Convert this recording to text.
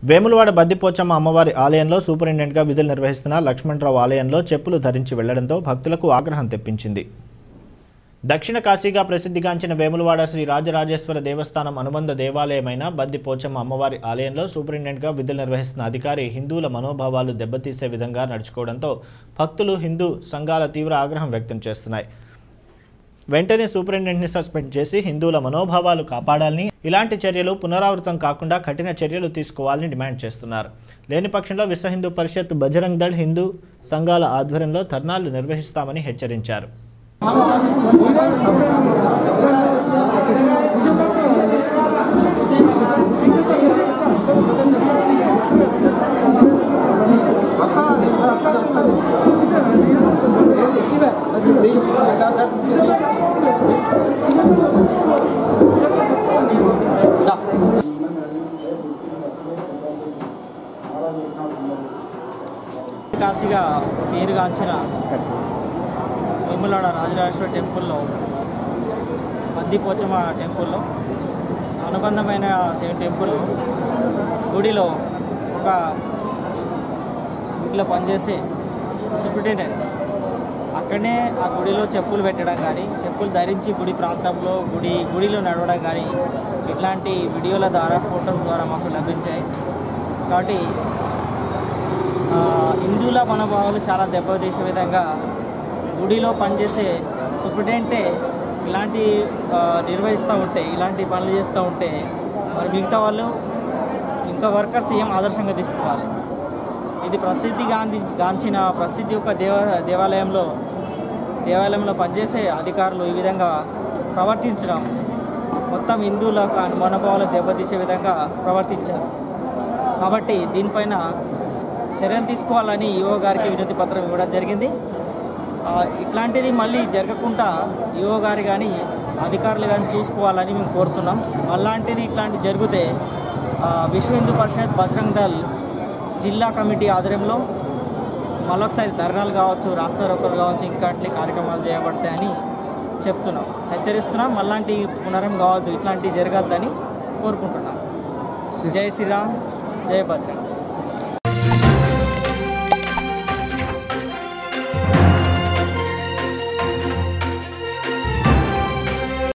వేములవాడ బద్దిపోచమ్మ అమ్మవారి ఆలయంలో సూపరింటెండెంట్గా విధులు నిర్వహిస్తున్న లక్ష్మణరావు ఆలయంలో చెప్పులు ధరించి వెళ్లడంతో భక్తులకు ఆగ్రహం తెప్పించింది దక్షిణ కాశీగా ప్రసిద్ధిగాంచిన వేములవాడ శ్రీ రాజరాజేశ్వర దేవస్థానం అనుబంధ దేవాలయమైన బద్ది పోచమ్మ అమ్మవారి ఆలయంలో సూపరింటెండెంట్గా విధులు నిర్వహిస్తున్న అధికారి హిందువుల మనోభావాలు దెబ్బతీసే విధంగా నడుచుకోవడంతో భక్తులు హిందూ సంఘాల తీవ్ర ఆగ్రహం వ్యక్తం చేస్తున్నాయి వెంటనే సూపరింటెండెంట్ని సస్పెండ్ చేసి హిందువుల మనోభావాలు కాపాడాలని ఇలాంటి చర్యలు పునరావృతం కాకుండా కఠిన చర్యలు తీసుకోవాలని డిమాండ్ చేస్తున్నారు లేని పక్షంలో విశ్వ హిందూ పరిషత్ బజరంగ్ దళ్ హిందూ సంఘాల ఆధ్వర్యంలో ధర్నాలు నిర్వహిస్తామని హెచ్చరించారు కాశీగా పేరుగాంచిన వేములాడ రాజరాజేశ్వర టెంపుల్లో మద్దిపోచమ్మ టెంపుల్లో అనుబంధమైన టె- టెంపుల్ గుడిలో ఒక గుడిలో పనిచేసే సూపరింటెండెంట్ అక్కడనే ఆ గుడిలో చెప్పులు పెట్టడం కానీ చెప్పులు ధరించి గుడి ప్రాంతంలో గుడి గుడిలో నడవడం కానీ ఇట్లాంటి వీడియోల ద్వారా ఫొటోస్ ద్వారా మాకు లభించాయి కాబట్టి ఆ, హిందువుల మనోభావాలు చాలా దెబ్బతీసే విధంగా గుడిలో పనిచేసే సూపరింటెండెంటే ఇలాంటి ఆ, నిర్వహిస్తూ ఉంటే ఇలాంటి పనులు చేస్తూ ఉంటే మరి మిగతా వాళ్ళు ఇంకా వర్కర్స్ ఏం ఆదర్శంగా తీసుకోవాలి ఇది ప్రసిద్ధి గాంధీ గాంచిన ప్రసిద్ధి యొక్క దేవ దేవాలయంలో దేవాలయంలో పనిచేసే అధికారులు ఈ విధంగా ప్రవర్తించడం మొత్తం హిందువుల యొక్క మనోభావాలు దెబ్బతీసే విధంగా ప్రవర్తించారు కాబట్టి దీనిపైన చర్యలు తీసుకోవాలని ఈఓ గారికి వినతి పత్రం ఇవ్వడం జరిగింది ఆ, ఇట్లాంటిది మళ్ళీ జరగకుండా ఈఓ గారు కానీ అధికారులు కానీ చూసుకోవాలని మేము కోరుతున్నాం అలాంటిది ఇట్లాంటి జరిగితే ఆ, విశ్వ హిందూ పరిషత్ బజరంగ్ దళ్ జిల్లా కమిటీ ఆధ్వర్యంలో మళ్ళొకసారి ధర్నాలు కావచ్చు రాస్తా రోకలు కావచ్చు ఇంకా అట్లే కార్యక్రమాలు చేయబడతాయని చెప్తున్నాం హెచ్చరిస్తున్నాం అలాంటి పునరం కావద్దు ఇట్లాంటివి జరగద్దని కోరుకుంటున్నాం జై శ్రీరామ్ జై బజరంగ్